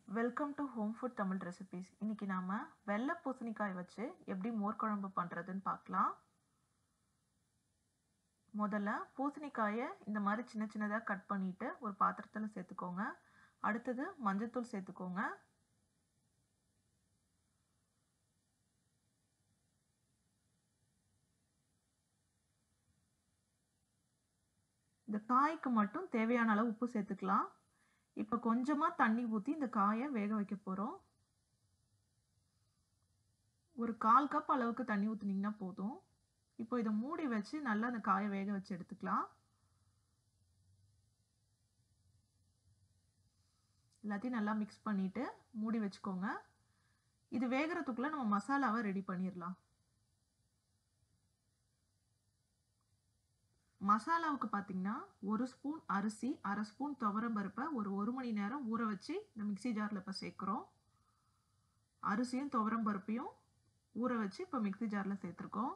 welcome to home food Tamil recipes இன்னைக்கு நாம வெள்ளை பூசணிக்காய் வச்சு எப்படி மோர் குழம்பு பண்ணுறதுன்னு பார்க்கலாம் முதல்ல பூசணிக்காயை இந்த மாதிரி சின்ன சின்னதாக கட் பண்ணிட்டு ஒரு பாத்திரத்தில் சேர்த்துக்கோங்க அடுத்தது மஞ்சத்தூள் சேர்த்துக்கோங்க இந்த காய்க்கு மட்டும் தேவையான அளவு உப்பு சேர்த்துக்கலாம் இப்போ கொஞ்சமாக தண்ணி ஊற்றி இந்த காயை வேக வைக்க போகிறோம் ஒரு கால் கப் அளவுக்கு தண்ணி ஊற்றுனீங்கன்னா போதும் இப்போ இதை மூடி வச்சு நல்லா அந்த காயை வேக வச்சு எடுத்துக்கலாம் எல்லாத்தையும் நல்லா மிக்ஸ் பண்ணிவிட்டு மூடி வச்சுக்கோங்க இது வேகிறதுக்குள்ளே நம்ம மசாலாவை ரெடி பண்ணிடலாம் மசாலாவுக்கு பார்த்தீங்கன்னா ஒரு ஸ்பூன் அரிசி அரை ஸ்பூன் துவரம் பருப்பை ஒரு ஒரு மணி நேரம் ஊற வச்சு இந்த மிக்சி ஜாரில் இப்போ சேர்க்குறோம் அரிசியும் துவரம் பருப்பையும் ஊற வச்சு இப்போ மிக்சி ஜாரில் சேர்த்துருக்கோம்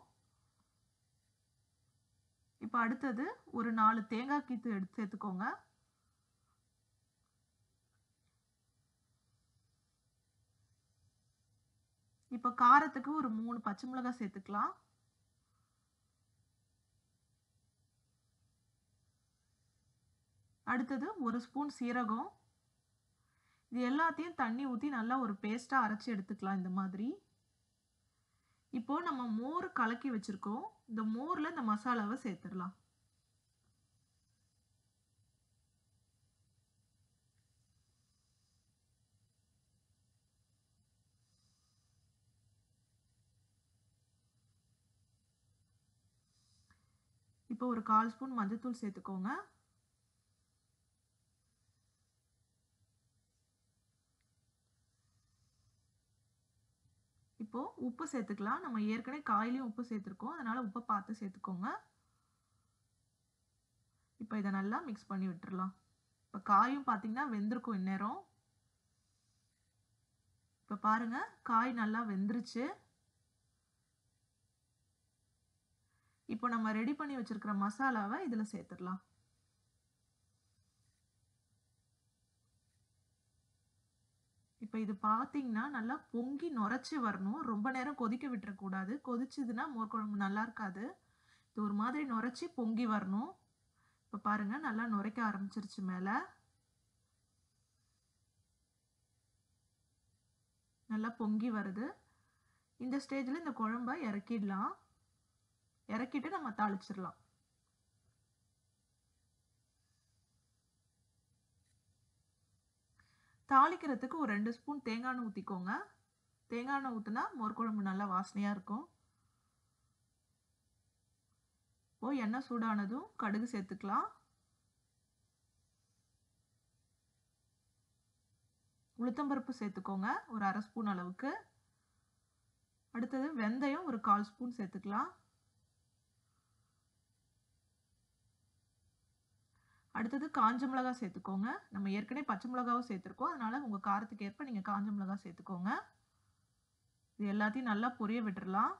இப்போ அடுத்தது ஒரு நாலு தேங்காய் கீத்து எடுத்து சேர்த்துக்கோங்க இப்போ காரத்துக்கு ஒரு மூணு பச்சை மிளகாய் சேர்த்துக்கலாம் அடுத்தது ஒரு ஸ்பூன் சீரகம் இது எல்லாத்தையும் தண்ணி ஊற்றி நல்லா ஒரு பேஸ்ட்டாக அரைச்சி எடுத்துக்கலாம் இந்த மாதிரி இப்போது நம்ம மோர் கலக்கி வச்சுருக்கோம் இந்த மோரில் இந்த மசாலாவை சேர்த்துடலாம் இப்போ ஒரு கால் ஸ்பூன் மஞ்சத்தூள் சேர்த்துக்கோங்க இப்போது உப்பு சேர்த்துக்கலாம் நம்ம ஏற்கனவே காயிலையும் உப்பு சேர்த்துருக்கோம் அதனால் உப்பை பார்த்து சேர்த்துக்கோங்க இப்போ இதை நல்லா மிக்ஸ் பண்ணி விட்டுறலாம் இப்போ காயும் பார்த்தீங்கன்னா வெந்திருக்கும் இந்நேரம் இப்போ பாருங்கள் காய் நல்லா வெந்துருச்சு இப்போ நம்ம ரெடி பண்ணி வச்சுருக்கிற மசாலாவை இதில் சேர்த்துடலாம் இப்போ இது பார்த்தீங்கன்னா நல்லா பொங்கி நுரைச்சி வரணும் ரொம்ப நேரம் கொதிக்க விட்டுறக்கூடாது கொதிச்சுதுன்னா மோர் குழம்பு நல்லா இருக்காது இது ஒரு மாதிரி நுரைச்சி பொங்கி வரணும் இப்போ பாருங்கள் நல்லா நுரைக்க ஆரம்பிச்சிருச்சு மேலே நல்லா பொங்கி வருது இந்த ஸ்டேஜில் இந்த குழம்ப இறக்கிடலாம் இறக்கிட்டு நம்ம தாளிச்சிடலாம் தாளிக்கிறதுக்கு ஒரு ரெண்டு ஸ்பூன் தேங்காய் எண்ணெய் ஊற்றிக்கோங்க தேங்காய் எண்ணெய் ஊற்றினா மோர் குழம்பு நல்லா வாசனையாக இருக்கும் ஓ எண்ணெய் சூடானதும் கடுகு சேர்த்துக்கலாம் உளுத்தம்பருப்பு சேர்த்துக்கோங்க ஒரு அரை ஸ்பூன் அளவுக்கு அடுத்தது வெந்தயம் ஒரு கால் ஸ்பூன் சேர்த்துக்கலாம் அடுத்தது காஞ்ச மிளகா சேர்த்துக்கோங்க நம்ம ஏற்கனவே பச்சை மிளகாவும் சேர்த்துருக்கோம் அதனால் உங்கள் காரத்துக்கு ஏற்ப நீங்கள் காஞ்ச மிளகா சேர்த்துக்கோங்க இது எல்லாத்தையும் நல்லா பொரிய விட்டுறலாம்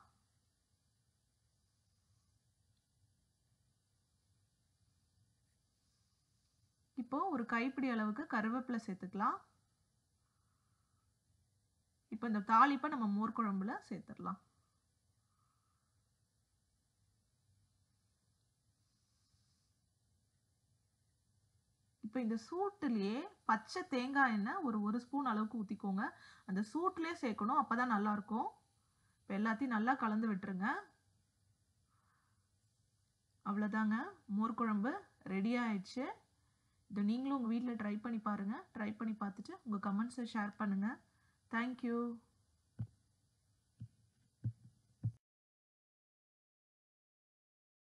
இப்போ ஒரு கைப்பிடி அளவுக்கு கருவேப்பிலை சேர்த்துக்கலாம் இப்போ இந்த தாளிப்பை நம்ம மோர் குழம்புல சேர்த்துடலாம் இப்போ இந்த சூட்டுலேயே பச்சை தேங்காய் எண்ணெய் ஒரு ஒரு ஸ்பூன் அளவுக்கு ஊற்றிக்கோங்க அந்த சூட்லேயே சேர்க்கணும் அப்போ தான் நல்லாயிருக்கும் இப்போ எல்லாத்தையும் நல்லா கலந்து விட்டுருங்க அவ்வளோதாங்க மோர் குழம்பு ரெடி ஆயிடுச்சு இதை நீங்களும் உங்கள் வீட்டில் ட்ரை பண்ணி பாருங்கள் ட்ரை பண்ணி பார்த்துட்டு உங்கள் கமெண்ட்ஸை ஷேர் பண்ணுங்கள் தேங்க்யூ